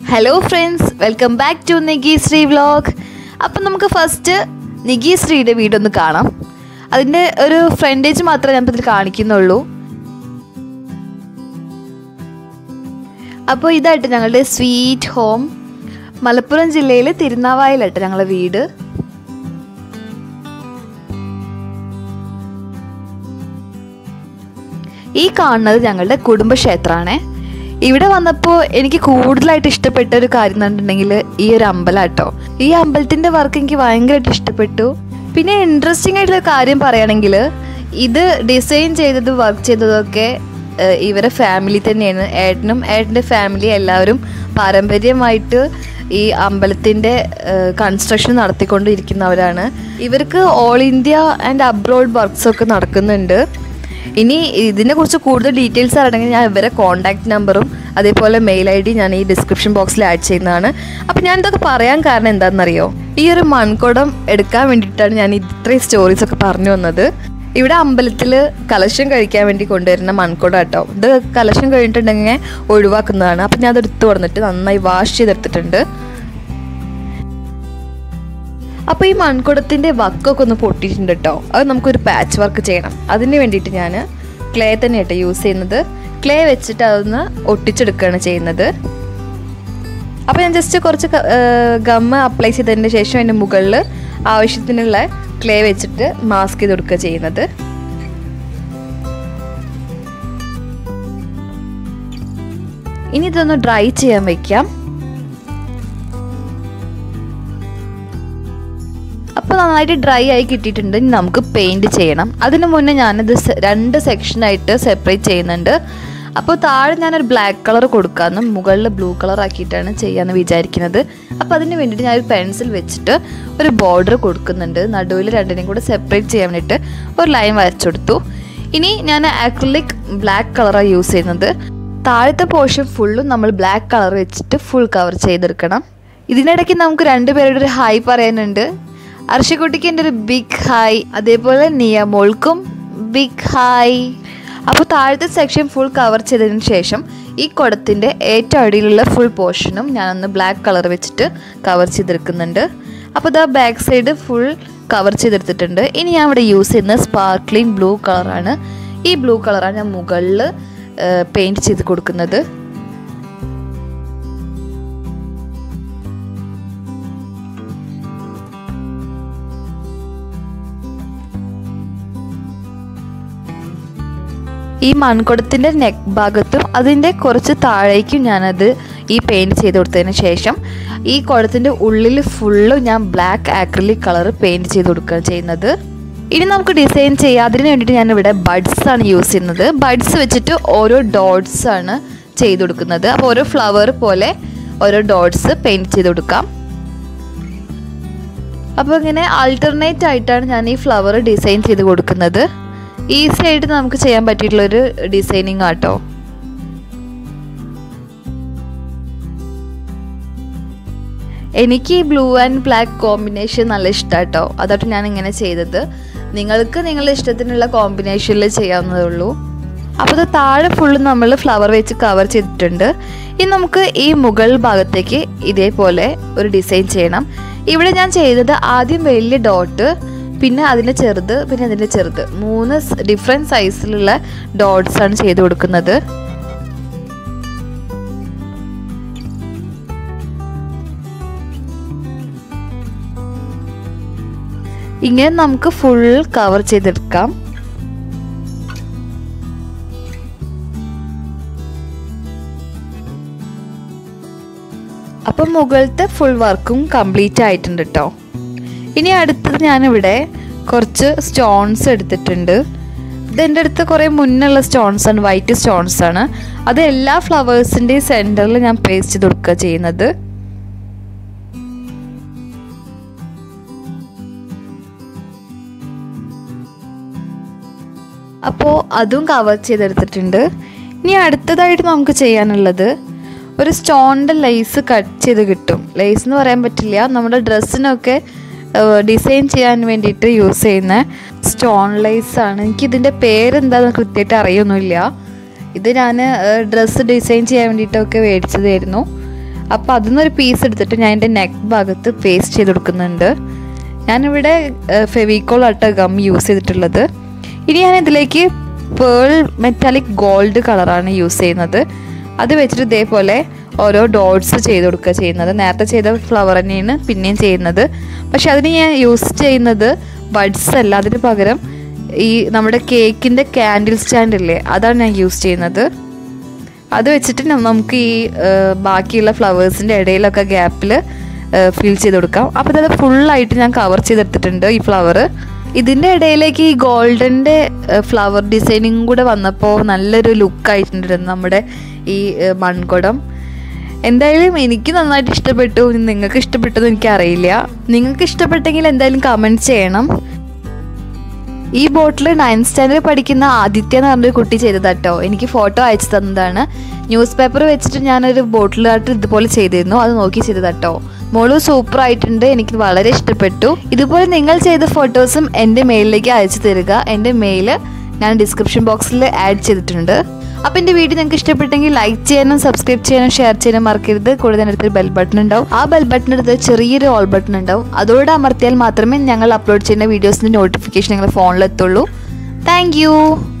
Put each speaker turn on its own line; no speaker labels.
hello friends welcome back to Nigi Sree vlog അപ്പം നമുക്ക് first നിഗി ശ്രീയുടെ വീടൊന്ന് കാണാം അതിൻ്റെ ഒരു ഫ്രണ്ടേജ് മാത്രമേ ഞാൻ ഇതിൽ കാണിക്കുന്നുള്ളൂ അപ്പോൾ ഇതായിട്ട് ഞങ്ങളുടെ സ്വീറ്റ് ഹോം മലപ്പുറം ജില്ലയിലെ തിരുനാവായിലായിട്ട് ഞങ്ങളുടെ വീട് ഈ കാണുന്നത് ഞങ്ങളുടെ കുടുംബക്ഷേത്രമാണ് ഇവിടെ വന്നപ്പോൾ എനിക്ക് കൂടുതലായിട്ട് ഇഷ്ടപ്പെട്ട ഒരു കാര്യം എന്ന് പറഞ്ഞിട്ടുണ്ടെങ്കിൽ ഈ ഒരു അമ്പലം കേട്ടോ ഈ അമ്പലത്തിൻ്റെ വർക്ക് എനിക്ക് ഭയങ്കരമായിട്ട് ഇഷ്ടപ്പെട്ടു പിന്നെ ഇൻട്രസ്റ്റിംഗ് ആയിട്ടുള്ള കാര്യം പറയുകയാണെങ്കിൽ ഇത് ഡിസൈൻ ചെയ്തത് വർക്ക് ചെയ്തതൊക്കെ ഏഹ്, ഇവരെ ഫാമിലി തന്നെയാണ് ഏട്ടനും ഏട്ടൻ്റെ ഫാമിലി എല്ലാവരും പാരമ്പര്യമായിട്ട് ഈ അമ്പലത്തിൻ്റെ കൺസ്ട്രക്ഷൻ നടത്തിക്കൊണ്ടിരിക്കുന്നവരാണ് ഇവർക്ക് all India and abroad works ഒക്കെ നടക്കുന്നുണ്ട് ഇനി ഇതിനെക്കുറിച്ച് കൂടുതൽ ഡീറ്റെയിൽസ് അറിയണമെങ്കിൽ ഞാൻ ഇവരെ കോൺടാക്ട് നമ്പറും അതേപോലെ മെയിൽ ഐ ഡി ഞാൻ ഈ ഡിസ്ക്രിപ്ഷൻ ബോക്സിൽ ആഡ് ചെയ്യുന്നതാണ് അപ്പോൾ ഞാൻ ഇതൊക്കെ പറയാൻ കാരണം എന്താണെന്നറിയോ ഈ ഒരു മൺകുടം എടുക്കാൻ വേണ്ടിയിട്ടാണ് ഞാൻ ഇത്രയും സ്റ്റോറീസ് ഒക്കെ പറഞ്ഞു വന്നത് ഇവിടെ അമ്പലത്തിൽ കലശം കഴിക്കാൻ വേണ്ടി കൊണ്ടുവരുന്ന മൺകുടം കേട്ടോ ഇത് കലശം കഴിഞ്ഞിട്ടുണ്ടെങ്കിൽ ഒഴിവാക്കുന്നതാണ് അപ്പം ഞാൻ അത് എടുത്ത് കൊടുത്തിട്ട് നന്നായി വാഷ് ചെയ്തെടുത്തിട്ടുണ്ട് അപ്പോൾ ഈ മൺകുടത്തിൻ്റെ വക്കൊക്കെ ഒന്ന് പൊട്ടിയിട്ടുണ്ട് കേട്ടോ അത് നമുക്കൊരു പാച്ച് വർക്ക് ചെയ്യണം അതിന് വേണ്ടിയിട്ട് ഞാൻ ക്ലേ തന്നെ കേട്ടോ യൂസ് ചെയ്യുന്നത് ക്ലേ വെച്ചിട്ട് അതൊന്ന് ഒട്ടിച്ചെടുക്കുകയാണ് ചെയ്യുന്നത് അപ്പോൾ ഞാൻ ജസ്റ്റ് കുറച്ച് ഗമ്മ് അപ്ലൈ ചെയ്തതിന് ശേഷം അതിൻ്റെ മുകളിൽ ആവശ്യത്തിനുള്ള ക്ലേ വെച്ചിട്ട് മാസ്ക് ചെയ്ത് കൊടുക്കുക ചെയ്യുന്നത് ഇനി ഇതൊന്ന് ഡ്രൈ ചെയ്യാൻ വയ്ക്കാം അപ്പോൾ നന്നായിട്ട് ഡ്രൈ ആയി കിട്ടിയിട്ടുണ്ട് ഇനി നമുക്ക് പെയിൻറ് ചെയ്യണം അതിന് മുന്നേ ഞാനത് സെ- രണ്ട് സെക്ഷനായിട്ട് സെപ്പറേറ്റ് ചെയ്യുന്നുണ്ട് അപ്പോൾ താഴെ ഞാനൊരു ബ്ലാക്ക് കളർ കൊടുക്കാമെന്നും മുകളിൽ ബ്ലൂ കളർ ആക്കിയിട്ടാണ് ചെയ്യാമെന്ന് വിചാരിക്കുന്നത് അപ്പോൾ അതിന് വേണ്ടിയിട്ട് ഞാനൊരു പെൻസിൽ വെച്ചിട്ട് ഒരു ബോർഡർ കൊടുക്കുന്നുണ്ട് നടുവിൽ രണ്ടിനെയും കൂടെ സെപ്പറേറ്റ് ചെയ്യാൻ വേണ്ടിയിട്ട് ഒരു ലൈൻ വരച്ചു കൊടുത്തു ഇനി ഞാൻ ആക്രിലിക് ബ്ലാക്ക് കളറാണ് യൂസ് ചെയ്യുന്നത് താഴത്തെ പോർഷൻ ഫുള്ളും നമ്മൾ ബ്ലാക്ക് കളർ വെച്ചിട്ട് ഫുൾ കവർ ചെയ്തെടുക്കണം ഇതിനിടയ്ക്ക് നമുക്ക് രണ്ടുപേരുടെ ഒരു ഹായ് പറയാനുണ്ട് അർഷക്കുട്ടിക്ക് എൻ്റെ ഒരു ബിഗ് ഹായ് അതേപോലെ നിയമോൾക്കും ബിഗ് ഹായ് അപ്പോൾ താഴത്തെ സെക്ഷൻ ഫുൾ കവർ ചെയ്തതിന് ശേഷം ഈ കുടത്തിൻ്റെ ഏറ്റവും അടിയിലുള്ള ഫുൾ പോർഷനും ഞാനൊന്ന് ബ്ലാക്ക് കളർ വെച്ചിട്ട് കവർ ചെയ്തെടുക്കുന്നുണ്ട് അപ്പോൾ ഇതാ ബാക്ക് സൈഡ് ഫുൾ കവർ ചെയ്തെടുത്തിട്ടുണ്ട് ഇനി ഞാൻ ഇവിടെ യൂസ് ചെയ്യുന്നത് സ്പാർക്ലിംഗ് ബ്ലൂ കളറാണ് ഈ ബ്ലൂ കളറാണ് ഞാൻ മുകളിൽ പെയിൻറ് ചെയ്ത് കൊടുക്കുന്നത് ഈ മൺകുടത്തിൻ്റെ നെക്ക് ഭാഗത്തും അതിൻ്റെ കുറച്ച് താഴേക്കും ഞാനത് ഈ പെയിൻറ് ചെയ്ത് കൊടുത്തതിന് ശേഷം ഈ കുടത്തിൻ്റെ ഉള്ളിൽ ഫുള്ളും ഞാൻ ബ്ലാക്ക് ആക്രിലിക് കളർ പെയിൻറ് ചെയ്ത് കൊടുക്കുകയാണ് ചെയ്യുന്നത് ഇനി നമുക്ക് ഡിസൈൻ ചെയ്യാം അതിന് വേണ്ടിയിട്ട് ഞാനിവിടെ ബഡ്സ് ആണ് യൂസ് ചെയ്യുന്നത് ബഡ്സ് വെച്ചിട്ട് ഓരോ ഡോട്ട്സ് ആണ് ചെയ്ത് കൊടുക്കുന്നത് അപ്പോൾ ഓരോ ഫ്ലവർ പോലെ ഓരോ ഡോട്ട്സ് പെയിൻറ് ചെയ്ത് കൊടുക്കാം അപ്പോൾ ഇങ്ങനെ ആൾട്ടർനേറ്റ് ആയിട്ടാണ് ഞാൻ ഈ ഫ്ലവർ ഡിസൈൻ ചെയ്ത് കൊടുക്കുന്നത് ഈസി ആയിട്ട് നമുക്ക് ചെയ്യാൻ പറ്റിയിട്ടുള്ളൊരു ഡിസൈനിങ് ആട്ടോ എനിക്ക് ഈ ബ്ലൂ ആൻഡ് ബ്ലാക്ക് കോമ്പിനേഷൻ നല്ല ഇഷ്ടമാട്ടോ അതായിട്ട് ഞാൻ ഇങ്ങനെ ചെയ്തത് നിങ്ങൾക്ക് നിങ്ങളുടെ ഇഷ്ടത്തിനുള്ള കോമ്പിനേഷനിൽ ചെയ്യാവുന്നതേ ഉള്ളൂ അപ്പോൾ ഇത് താഴെ ഫുള്ള് നമ്മൾ ഫ്ലവർ വെച്ച് കവർ ചെയ്തിട്ടുണ്ട് ഇനി നമുക്ക് ഈ മുകൾ ഭാഗത്തേക്ക് ഇതേപോലെ ഒരു ഡിസൈൻ ചെയ്യണം ഇവിടെ ഞാൻ ചെയ്തത് ആദ്യം വലിയ ഡോട്ട് പിന്നെ അതിൻ്റെ ചെറുത് പിന്നെ അതിൻ്റെ ചെറുത് മൂന്ന് ഡിഫറെൻറ്റ് സൈസിലുള്ള ഡോട്ട്സ് ആണ് ചെയ്ത് കൊടുക്കുന്നത് ഇങ്ങനെ നമുക്ക് ഫുൾ കവർ ചെയ്തെടുക്കാം അപ്പം മുകളിലത്തെ ഫുൾ വർക്കും കംപ്ലീറ്റ് ആയിട്ടുണ്ട് കേട്ടോ ഇനി അടുത്തത് ഞാനിവിടെ കുറച്ച് സ്റ്റോൺസ് എടുത്തിട്ടുണ്ട് ഇത് എൻ്റെ അടുത്ത് കുറേ മുന്നുള്ള സ്റ്റോൺസ് ആണ് വൈറ്റ് സ്റ്റോൺസ് ആണ് അത് എല്ലാ ഫ്ലവേഴ്സിൻ്റെയും സെൻറ്ററിൽ ഞാൻ പേസ്റ്റ് ചെയ്ത് കൊടുക്കുക ചെയ്യുന്നത് അപ്പോൾ അതും കവർ ചെയ്തെടുത്തിട്ടുണ്ട് ഇനി അടുത്തതായിട്ട് നമുക്ക് ചെയ്യാനുള്ളത് ഒരു സ്റ്റോണിൻ്റെ ലേസ് കട്ട് ചെയ്ത് കിട്ടും ലേസ് എന്ന് പറയാൻ പറ്റില്ല നമ്മുടെ ഡ്രസ്സിനൊക്കെ ഡിസൈൻ ചെയ്യാൻ വേണ്ടിയിട്ട് യൂസ് ചെയ്യുന്ന സ്റ്റോൺ ലേസ് ആണ് എനിക്കിതിൻ്റെ പേരെന്താണെന്ന് കൃത്യമായിട്ട് അറിയൊന്നുമില്ല ഇത് ഞാൻ ഡ്രസ്സ് ഡിസൈൻ ചെയ്യാൻ വേണ്ടിയിട്ടൊക്കെ മേടിച്ചതായിരുന്നു അപ്പോൾ അതിൽ നിന്നൊരു പീസ് എടുത്തിട്ട് ഞാൻ എൻ്റെ നെക്ക് ഭാഗത്ത് പേസ്റ്റ് ചെയ്ത് കൊടുക്കുന്നുണ്ട് ഞാനിവിടെ ഫെവിക്കോൾ ആട്ട ഗം യൂസ് ചെയ്തിട്ടുള്ളത് ഇനി ഞാൻ ഇതിലേക്ക് പേൾ മെറ്റാലിക് ഗോൾഡ് കളറാണ് യൂസ് ചെയ്യുന്നത് അത് വെച്ചിട്ട് ഇതേപോലെ ഓരോ ഡോട്ട്സ് ചെയ്ത് കൊടുക്കുക ചെയ്യുന്നത് നേരത്തെ ചെയ്ത ഫ്ലവർ തന്നെയാണ് പിന്നെയും ചെയ്യുന്നത് പക്ഷെ അതിന് ഞാൻ യൂസ് ചെയ്യുന്നത് ബഡ്സ് അല്ല അതിന് പകരം ഈ നമ്മുടെ കേക്കിൻ്റെ ക്യാൻഡിൽ സ്റ്റാൻഡ് ഇല്ലേ അതാണ് ഞാൻ യൂസ് ചെയ്യുന്നത് അത് വെച്ചിട്ട് ന- നമുക്ക് ഈ ആ, ബാക്കിയുള്ള ഫ്ലവേഴ്സിൻ്റെ ഇടയിലൊക്കെ ഗ്യാപ്പിൽ ഫിൽ ചെയ്ത് കൊടുക്കാം അപ്പോൾ ഇത് ഫുള്ളായിട്ട് ഞാൻ കവർ ചെയ്തെടുത്തിട്ടുണ്ട് ഈ ഫ്ലവർ ഇതിൻ്റെ ഇടയിലേക്ക് ഈ ഗോൾഡൻ്റെ ഫ്ലവർ ഡിസൈനിങ് കൂടെ വന്നപ്പോൾ നല്ലൊരു ലുക്ക് ആയിട്ടുണ്ടായിരുന്നു നമ്മുടെ ഈ ആ, മൺകുടം എന്തായാലും എനിക്ക് നന്നായിട്ട് ഇഷ്ടപ്പെട്ടു ഇനി നിങ്ങൾക്ക് ഇഷ്ടപ്പെട്ടതെന്ന് എനിക്കറിയില്ല നിങ്ങൾക്ക് ഇഷ്ടപ്പെട്ടെങ്കിൽ എന്തായാലും കമൻറ്റ് ചെയ്യണം ഈ ബോട്ടിൽ നയൻത് സ്റ്റാൻഡേർഡ് പഠിക്കുന്ന ആദിത്യ എന്ന് പറഞ്ഞൊരു കുട്ടി ചെയ്തതാട്ടോ എനിക്ക് ഫോട്ടോ അയച്ചു തന്നതാണ് ന്യൂസ് പേപ്പർ വെച്ചിട്ട് ഞാനൊരു ബോട്ടിലായിട്ട് ഇതുപോലെ ചെയ്തിരുന്നു അത് നോക്കി ചെയ്തതാട്ടോ മോള് സൂപ്പർ ആയിട്ടുണ്ട് എനിക്ക് വളരെ ഇഷ്ടപ്പെട്ടു ഇതുപോലെ നിങ്ങൾ ചെയ്ത ഫോട്ടോസും എൻ്റെ മെയിലിലേക്ക് അയച്ചു തരിക എൻ്റെ മെയിൽ ഞാൻ ഡിസ്ക്രിപ്ഷൻ ബോക്സിൽ ആഡ് ചെയ്തിട്ടുണ്ട് അപ്പോൾ എൻ്റെ വീഡിയോ നിങ്ങൾക്ക് ഇഷ്ടപ്പെട്ടെങ്കിൽ ലൈക്ക് ചെയ്യാനും സബ്സ്ക്രൈബ് ചെയ്യാനും ഷെയർ ചെയ്യാനും മറക്കരുത് കൂടെ തന്നെ അടുത്തൊരു ബെൽ ബട്ടൺ ഉണ്ടാവും ആ ബെൽ ബട്ടൺ എടുത്ത് ചെറിയൊരു ഓൾ ബട്ടൺ ഉണ്ടാവും അതോടെ അമർത്തിയാൽ മാത്രമേ ഞങ്ങൾ അപ്ലോഡ് ചെയ്യുന്ന വീഡിയോസിൻ്റെ നോട്ടിഫിക്കേഷൻ നിങ്ങളുടെ ഫോണിലെത്തുള്ളൂ താങ്ക്